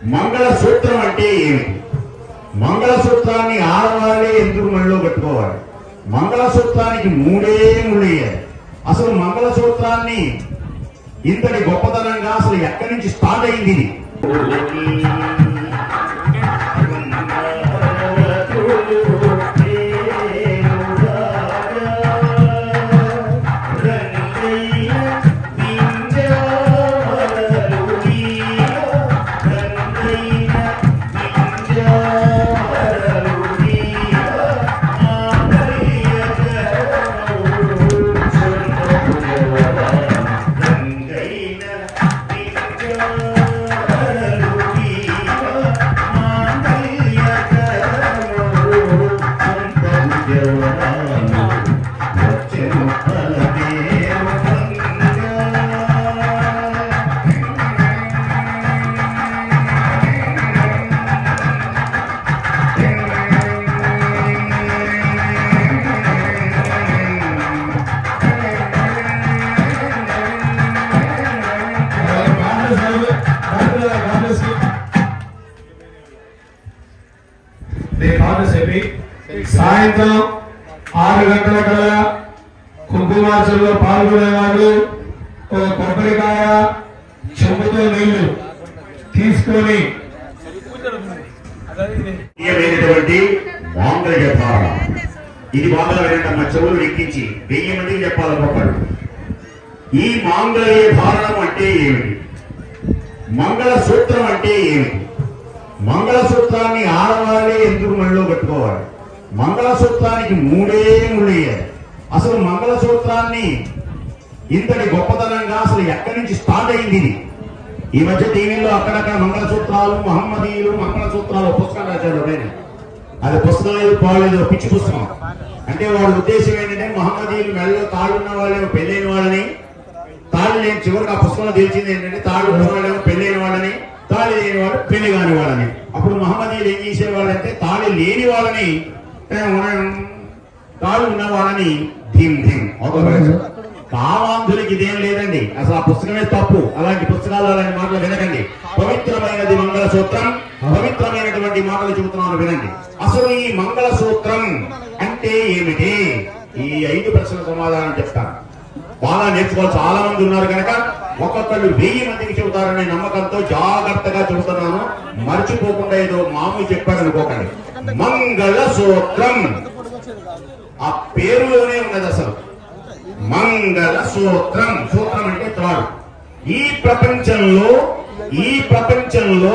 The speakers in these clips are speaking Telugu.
మంగళసూత్రం అంటే ఏమిటి మంగళసూత్రాన్ని ఆడవాళ్ళే ఎందుకు మళ్ళీ కట్టుకోవాలి మంగళసూత్రానికి మూడే ముళ్ళేయాలి అసలు మంగళసూత్రాన్ని ఇంతటి గొప్పతనంగా అసలు ఎక్కడి నుంచి స్టార్ట్ అయింది ఇది చెప్పి సాయంత్రం ఆరు గంటల కల్లా కుంకుమార్చనలో పాల్గొనేవాడు ఒక కొబ్బరికాయ చెంబుతో నీళ్లు తీసుకొని ప్రియమైనటువంటి మాంగళ్య ధారణ ఇది బాగా వినండి మా చెవులు ఎక్కించి వెయ్యి మందికి చెప్పాలనుకోడు ఈ మాంగళ్య ధారణం అంటే ఏమిటి మంగళ సూత్రం అంటే ఏమిటి మంగళ సూత్రాన్ని ఆడవాళ్ళే ఎందుకు మళ్ళీ కట్టుకోవాలి మంగళ సూత్రానికి మూడే ముళ్ళేయాలి అసలు మంగళ సూత్రాన్ని ఇంతటి గొప్పతనంగా అసలు ఎక్కడి నుంచి స్టార్ట్ అయింది ఇది ఈ మధ్య టీవీలో అక్కడక్కడ మంగళసూత్రాలు మహమ్మదీయులు మంగళసూత్రాలు పుస్తకం రాశాడు ఆయన అది పుస్తకం లేదు పోలేదు పిచ్చి పుస్తకం అంటే వాడి ఉద్దేశం ఏంటంటే మహమ్మదీయులు మెడలో తాడున్న వాళ్ళేమో పెళ్ళైన వాళ్ళని తాళి లేని చివరికి ఆ పుస్తకంలో తెలిసింది ఏంటంటే తాడు ఉన్న వాళ్ళేమో పెళ్ళైన వాళ్ళని తాళి లేని వాడు పెళ్లి కాని వాళ్ళని అప్పుడు మహమ్మదీయులు ఏం చేసేవాళ్ళంటే తాళి లేని వాళ్ళని ఏ, ఉన్న- తాళి ఉన్న వాళ్ళని ధీమ్ ధీమ్ అవతల కామాంధులకి ఇదేం లేదండి అసలు ఆ పుస్తకమే తప్పు అలాంటి పుస్తకాలు అలాంటి మాటలు వినకండి పవిత్రమైనది మంగళ సూత్రం పవిత్రమైనటువంటి మాటలు చెబుతున్నాను వినండి అసలు ఈ మంగళ సూత్రం అంటే ఏమిటి ఈ ఐదు ప్రశ్నల సమాధానం చెప్తాను బాగా నేర్చుకోవాలి చాలా మంది ఉన్నారు కనుక ఒక్కొక్కళ్ళు వెయ్యి మందికి చెబుతారనే నమ్మకంతో జాగ్రత్తగా చెబుతున్నాను మర్చిపోకుండా ఏదో మామూలు చెప్పాడు అనుకోకండి మంగళ సూత్రం ఆ పేరులోనే ఉన్నది అసలు మంగళ సూత్రం సూత్రం అంటే త్రాడు ఈ ప్రపంచంలో ఈ ప్రపంచంలో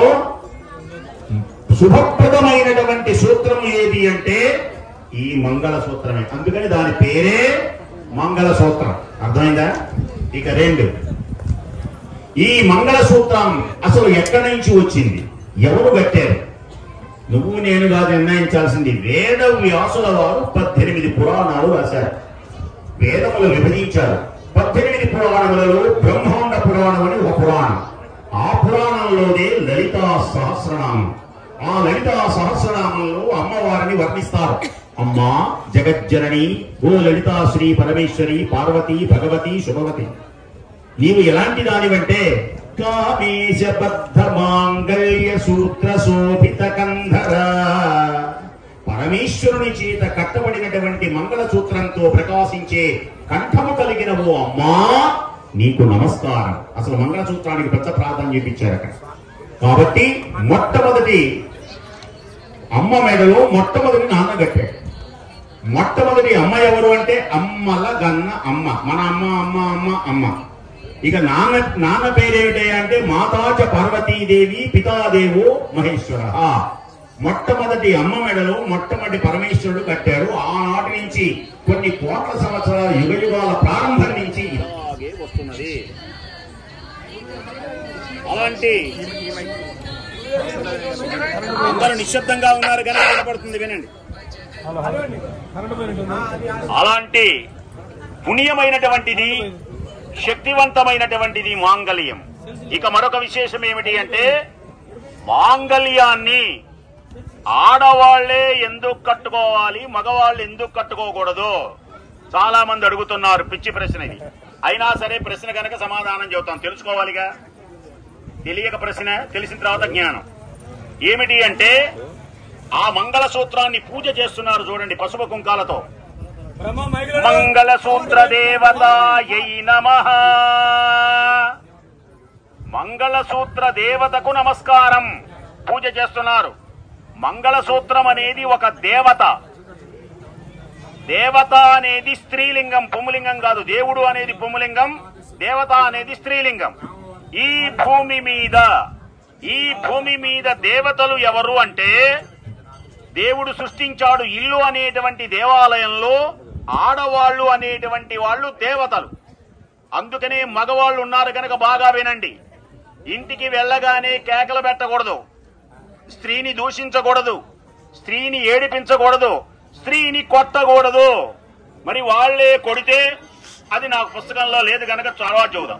శుభప్రదమైనటువంటి సూత్రం ఏది అంటే ఈ మంగళ సూత్రమే అందుకని దాని పేరే మంగళ సూత్రం అర్థమైందా ఇక రెండు ఈ మంగళ సూత్రం అసలు ఎక్కడి నుంచి వచ్చింది ఎవరు కట్టారు నువ్వు నేను కాదు నిర్ణయించాల్సింది వేద వ్యాసుల వారు పద్దెనిమిది పురాణాలు రాశారు వేదములు విభజించారు పద్దెనిమిది పురాణములలో బ్రహ్మాండ పురాణం అని ఒక పురాణం ఆ పురాణంలోనే లలితా సహస్రనామం ఆ లలితా సహస్రనామంలో అమ్మవారిని వర్ణిస్తారు అమ్మా జగజ్జనని ఓ లలితా శ్రీ పరమేశ్వరి పార్వతి భగవతి శుభవతి నీవు ఎలాంటి దానివంటే కామేశబద్ధ మాంగళ్య సూత్ర శోభిత కంధర పరమేశ్వరుని చేత కట్టబడినటువంటి మంగళ సూత్రంతో ప్రకాశించే కంఠము కలిగిన ఓ అమ్మా నీకు నమస్కారం అసలు మంగళ సూత్రానికి పెద్ద ప్రాధాన్యం ఇప్పించారు అక్కడ కాబట్టి మొట్టమొదటి అమ్మ మెడలో మొట్టమొదటి నాన్న కట్టాడు మొట్టమొదటి అమ్మ ఎవరు అంటే అమ్మల గన్న అమ్మ మన అమ్మ అమ్మ అమ్మ అమ్మ ఇక నాన్న నాన్న పేరేమిటి అంటే మాతాచ పార్వతీదేవి పితాదేవో మహేశ్వర మొట్టమొదటి అమ్మ మెడలో మొట్టమొదటి పరమేశ్వరుడు కట్టారు ఆనాటి నుంచి కొన్ని కోట్ల సంవత్సరాల యుగ యుగాల ప్రారంభం నుంచి ఇలాగే వస్తున్నది అలాంటి అందరూ నిశ్శబ్దంగా ఉన్నారు కనుక వినపడుతుంది వినండి అలాంటి పుణ్యమైనటువంటిది శక్తివంతమైనటువంటిది మాంగళ్యం ఇక మరొక విశేషం ఏమిటి అంటే మాంగళ్యాన్ని ఆడవాళ్లే ఎందుకు కట్టుకోవాలి మగవాళ్ళు ఎందుకు కట్టుకోకూడదు చాలా మంది అడుగుతున్నారు పిచ్చి ప్రశ్న ఇది అయినా సరే ప్రశ్న కనుక సమాధానం చెబుతాం తెలుసుకోవాలిగా తెలియక ప్రశ్న తెలిసిన తర్వాత జ్ఞానం ఏమిటి అంటే ఆ మంగళ సూత్రాన్ని పూజ చేస్తున్నారు చూడండి పసుపు కుంకాలతో మంగళసూత్ర దేవతాయై నమ మంగళసూత్ర దేవతకు నమస్కారం పూజ చేస్తున్నారు మంగళసూత్రం అనేది ఒక దేవత దేవత అనేది స్త్రీలింగం పుంలింగం కాదు దేవుడు అనేది పుంలింగం దేవత అనేది స్త్రీలింగం ఈ భూమి మీద ఈ భూమి మీద దేవతలు ఎవరు అంటే దేవుడు సృష్టించాడు ఇల్లు అనేటువంటి దేవాలయంలో ఆడవాళ్ళు అనేటువంటి వాళ్ళు దేవతలు అందుకనే మగవాళ్ళు ఉన్నారు కనుక బాగా వినండి ఇంటికి వెళ్ళగానే కేకలు పెట్టకూడదు స్త్రీని దూషించకూడదు స్త్రీని ఏడిపించకూడదు స్త్రీని కొట్టకూడదు మరి వాళ్ళే కొడితే అది నాకు పుస్తకంలో లేదు కనుక తర్వాత చూద్దాం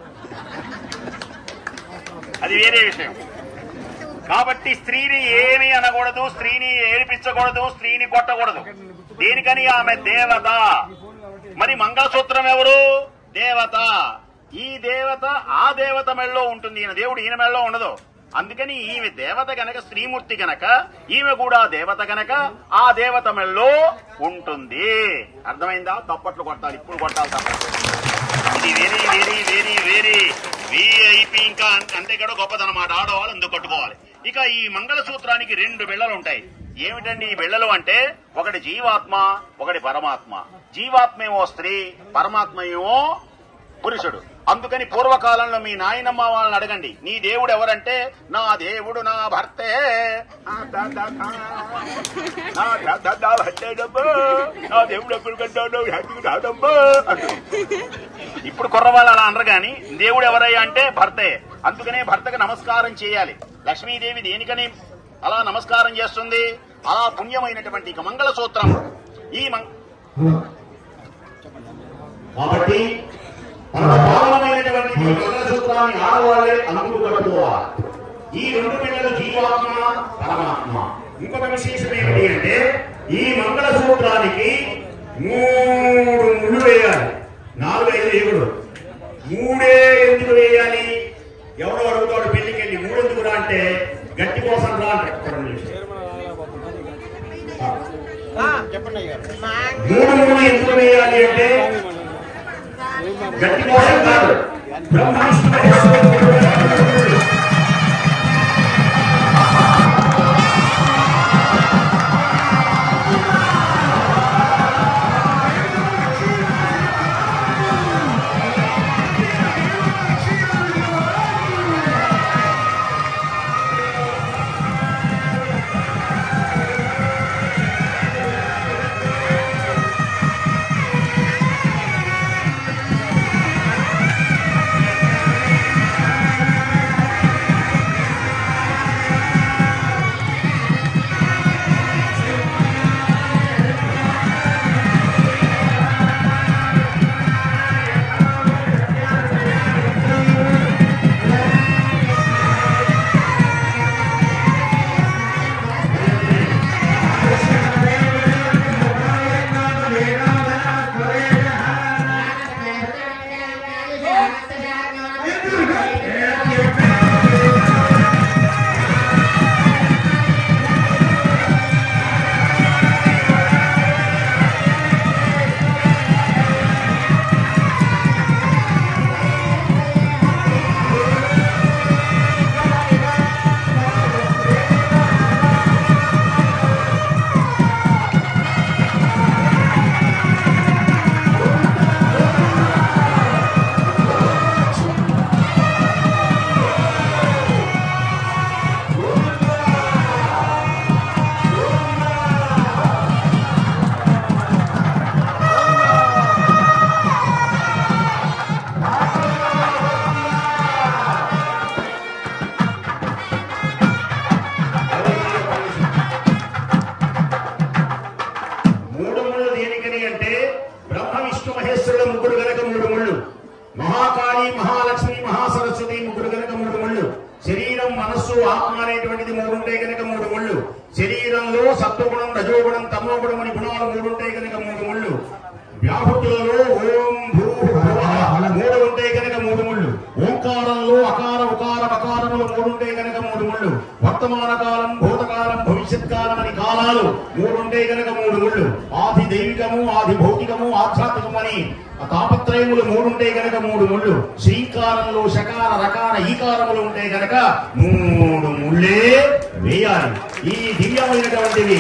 అది వేరే విషయం కాబట్టి స్త్రీని ఏమీ అనకూడదు స్త్రీని ఏడిపించకూడదు స్త్రీని కొట్టకూడదు దేనికని ఆమె దేవత మరి మంగళసూత్రం ఎవరు దేవత ఈ దేవత ఆ దేవత మెళ్ళలో ఉంటుంది ఈయన దేవుడు ఈయన మెళ్ళలో ఉండదు అందుకని ఈమె దేవత గనక స్త్రీమూర్తి గనక ఈమె కూడా దేవత గనక ఆ దేవత మెళ్ళలో ఉంటుంది అర్థమైందా తప్పట్లు కొట్టాలి ఇప్పుడు కొట్టాలి తప్పట్లు ఇది very very very very VIP ఇంకా అం- అంతే కూడా గొప్పదనమాట ఆడవాళ్ళు అందుకు కట్టుకోవాలి ఇక ఈ మంగళసూత్రానికి రెండు బిళ్ళలు ఉంటాయి ఏమిటండి ఈ బిళ్ళలు అంటే ఒకటి జీవాత్మ ఒకటి పరమాత్మ జీవాత్మ ఏమో స్త్రీ పరమాత్మ ఏమో పురుషుడు అందుకని పూర్వకాలంలో మీ నాయనమ్మ వాళ్ళని అడగండి నీ దేవుడు ఎవరంటే నా దేవుడు నా భర్తే ఆ దా దా దా. నా దా దా దా భర్తేనమ్మా. నా దేవుడు ఎప్పుడు కంటాడు హ్యాపీగా రాదమ్మా అంటారు. ఇప్పుడు కుర్రవాళ్ళు అలా అనరు కానీ దేవుడు ఎవరయ్యా అంటే భర్తే అందుకనే భర్తకు నమస్కారం చేయాలి లక్ష్మీదేవి దేనికని అలా నమస్కారం చేస్తుంది అలా పుణ్యమైనటువంటి ఇక మంగళ సూత్రం ఈ మం- కాబట్టి అంత పావనమైనటువంటి ఈ మంగళ సూత్రాన్ని ఆడవాళ్ళే అందుకు కట్టుకోవాలి ఈ రెండు పిల్లలు జీవాత్మ పరమాత్మ ఇంకొక విశేషం ఏమిటి అంటే ఈ మంగళ సూత్రానికి మూడు ముళ్ళు వేయాలి నాలుగైదు వేయకూడదు మూడే ఎందుకు వేయాలి ఎవడో అడుగుతాడు పెళ్లికి వెళ్ళి మూడు ఎందుకు రా అంటే గట్టి కోసం రా అంటాడు. ఒక్క నిమిషం. చెప్పండి అయ్యారు మూడు మూడు ఎందుకు వేయాలి అంటే గట్టి కోసం కాదు బ్రహ్మ విష్ణు మహేశ్వరుడు. మూడు ముళ్ళు దేనికని అంటే బ్రహ్మ విష్ణు మహేశ్వరుడు ముగ్గురు గనక మూడు ముళ్ళు మహాకాళి మహాలక్ష్మి మహాసరస్వతి ముగ్గురు గనక మూడు ముళ్ళు శరీరం మనస్సు ఆత్మ అనేటువంటిది మూడు ఉంటాయి గనక మూడు ముళ్ళు శరీరంలో సత్వగుణం రజోగుణం తమోగుణం అని గుణాలు మూడు ఉంటాయి గనక మూడు ముళ్ళు వ్యాహుతులలో ఓం భూ భువః మూడు ఉంటాయి కనుక మూడు ముళ్ళు ఓంకారంలో అకార ఉకార బకారములు మూడు ఉంటాయి కనుక మూడు ముళ్ళు ఒక్క వర్తమాన కాలం భూతకాలం భవిష్యత్ కాలం అని కాలాలు మూడు ఉంటే గనక మూడు ముళ్ళు ఆది దైవికము ఆది భౌతికము ఆధ్యాత్మికము అని ఆ తాపత్రయములు మూడు ఉంటే గనక మూడు ముళ్ళు శ్రీకారంలో శకార రకార ఈకారములు ఉంటే గనక మూడు ముళ్ళే వేయాలి ఈ దివ్యమైనటువంటివి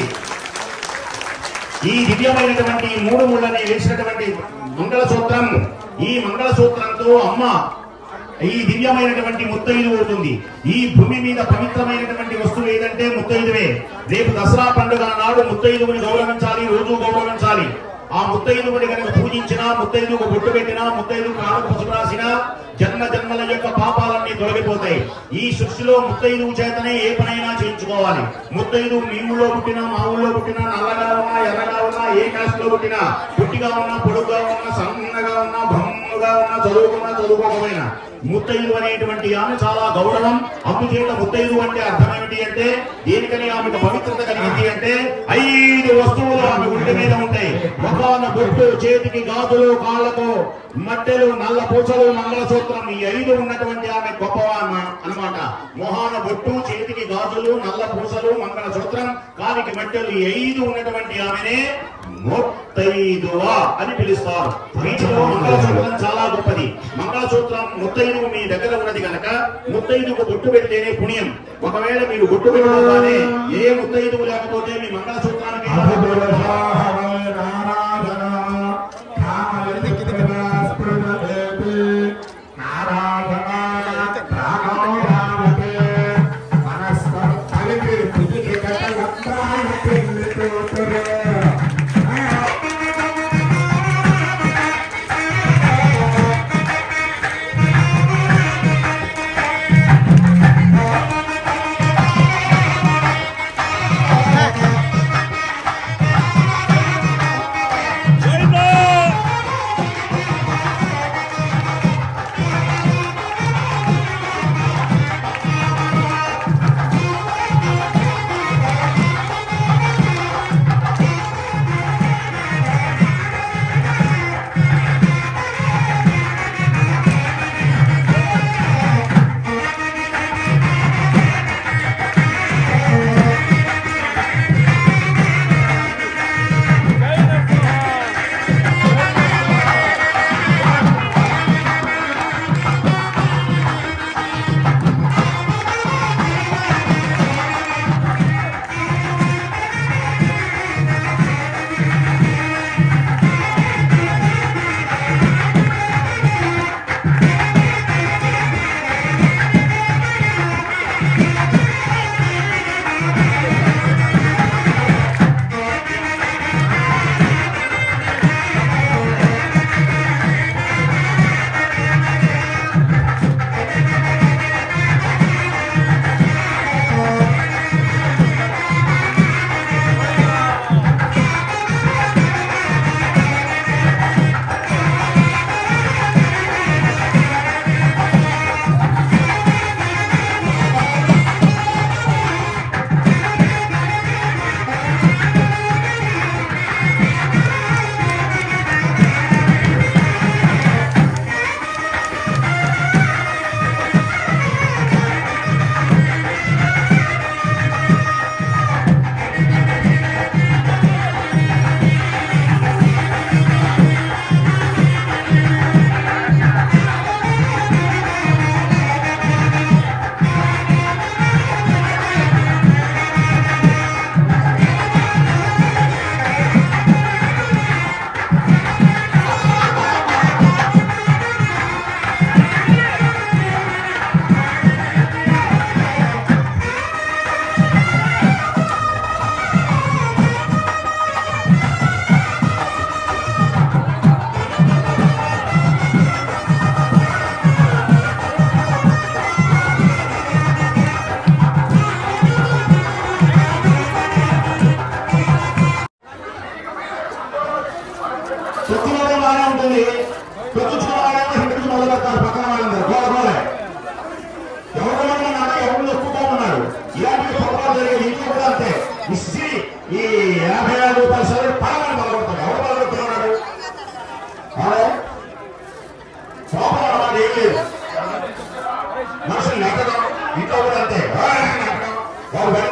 ఈ దివ్యమైనటువంటి ఈ మూడు ముళ్ళని వేసినటువంటి మంగళసూత్రం ఈ మంగళసూత్రంతో అమ్మ ఈ దివ్యమైనటువంటి ముత్తైదు అవుతుంది ఈ భూమి మీద పవిత్రమైనటువంటి వస్తువు ఏదంటే ముత్తైదువే రేపు దసరా పండుగ నాడు ముత్తైదువుని గౌరవించాలి రోజు గౌరవించాలి ఆ ముత్తైదువుని కనుక పూజించినా ముత్తైదుకు బొట్టు పెట్టినా ముత్తైదు కాళ్ళకు పసుపు రాసినా జన్మ జన్మల యొక్క పాపాలన్నీ తొలగిపోతాయి ఈ సృష్టిలో ముత్తైదువు చేతనే ఏ పనైనా చేయించుకోవాలి ముత్తైదు మీ ఊళ్ళో పుట్టినా మా ఊళ్ళో పుట్టినా నల్లగా ఉన్నా ఎర్రగా ఉన్నా ఏ కాస్ట్ లో పుట్టినా పుట్టిగా ఉన్నా పొడుగ్గా ఉన్నా సన్నగా ఉన్నా బ్రహ్మగా ఉన్నా చదువుకున్నా చదువుకోకపోయినా ముత్తైదు అనేటువంటి ఆమె చాలా గౌరవం అందుచేత ముత్తైదు అంటే అర్థం ఏమిటి అంటే దేనికని ఆమెకు పవిత్రత కలిగింది అంటే ఐదు వస్తువులు ఆమె ఒంటి మీద ఉంటాయి ముఖాన బొట్టు చేతికి గాజులు కాళ్ళకు మట్టెలు నల్ల పూసలు మంగళసూత్రం ఈ ఐదు ఉన్నటువంటి ఆమె గొప్పవా అన్నమాట మొహాన బొట్టు చేతికి గాజులు నల్ల పూసలు మంగళసూత్రం కాలికి మట్టెలు ఈ ఐదు ఉన్నటువంటి ఆమెనే ముత్తైదువ అని పిలుస్తారు వీటిలో మంగళసూత్రం చాలా గొప్పది మంగళసూత్రం ముత్తైదు మీ దగ్గర ఉన్నది కనుక ముత్తైదుకు బొట్టు పెడితేనే పుణ్యం ఒకవేళ మీరు బొట్టు పెట్టుకోగానే ఏ ముత్తైదువు లేకపోతే మీ మంగళసూత్రానికి ఆ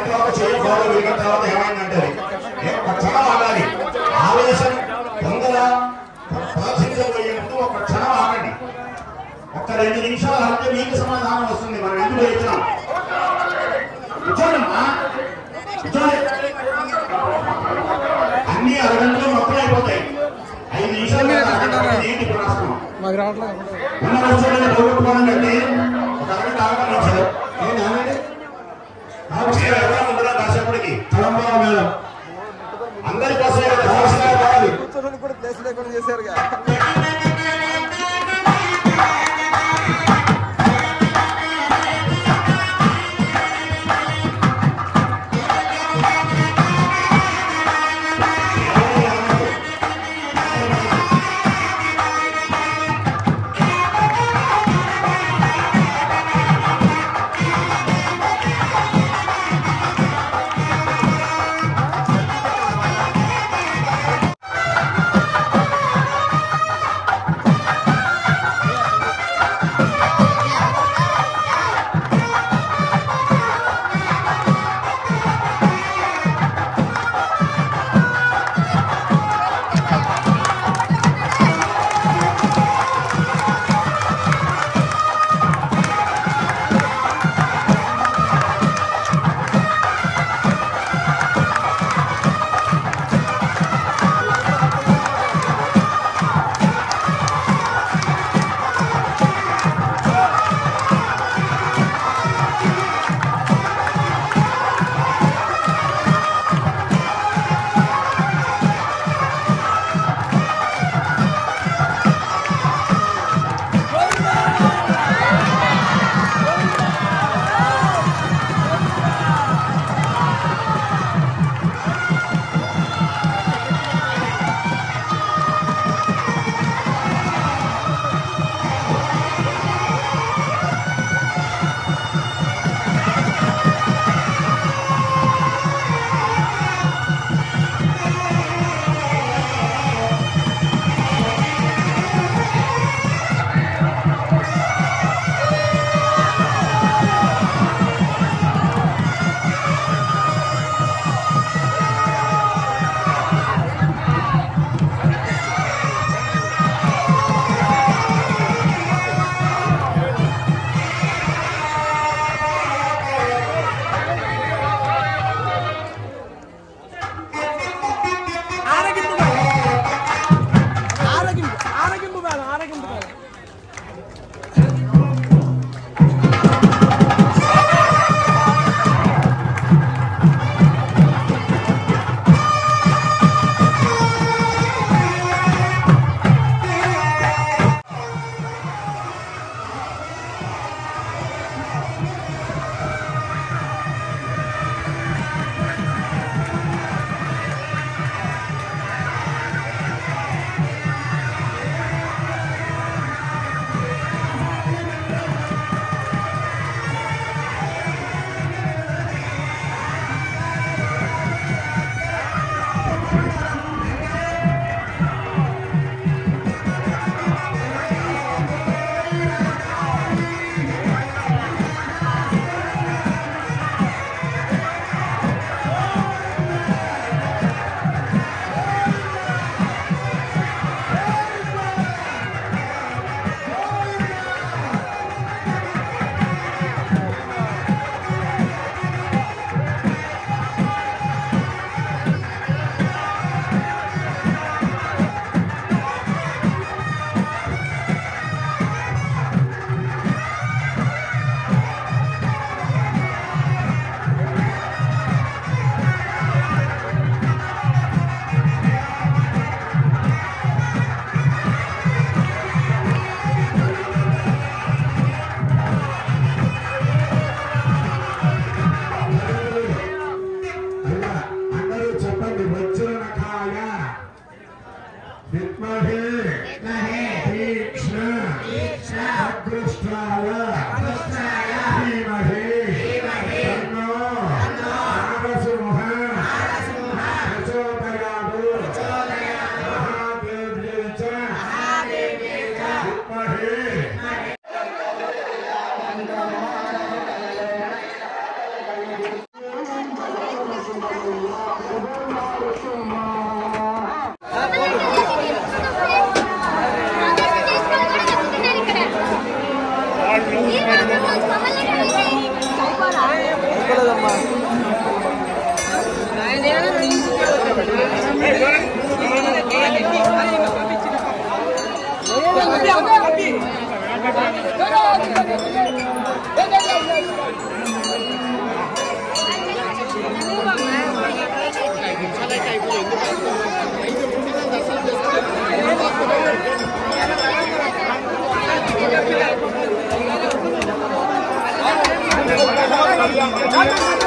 ప్రతి ఒక్క చేయి గోడ విరిగిన తర్వాత ఏమైందంటే ఏ ఒక క్షణం ఆగాలి ఆవేశం తొందర ప్రదర్శించబోయే ముందు ఒక క్షణం ఆగండి ఒక్క రెండు నిమిషాలు అంటే మీకు సమాధానం వస్తుంది మనం ఎందుకు వెళ్తున్నాం కూర్చోండమ్మా కూర్చోండి అన్ని అరగంటలో మొత్తం అయిపోతాయి ఐదు నిమిషాలు ఏంటి ఇప్పుడు రాస్తున్నాం మాకు రావట్లేదు ఉన్న రోజుల్లో పోగొట్టుకోవడం కంటే ఒక అరగంట ఆగమని ఇచ్చారు ఏంటి ఆగండి మీరు ఎవరైనా ఉండరా కాసేపటికి తలంబాల మేడం అందరి కోసం సమస్య కావాలి కూర్చోడానికి కూడా ప్లేస్ లేకుండా చేశారుగా ఆ దర్శనం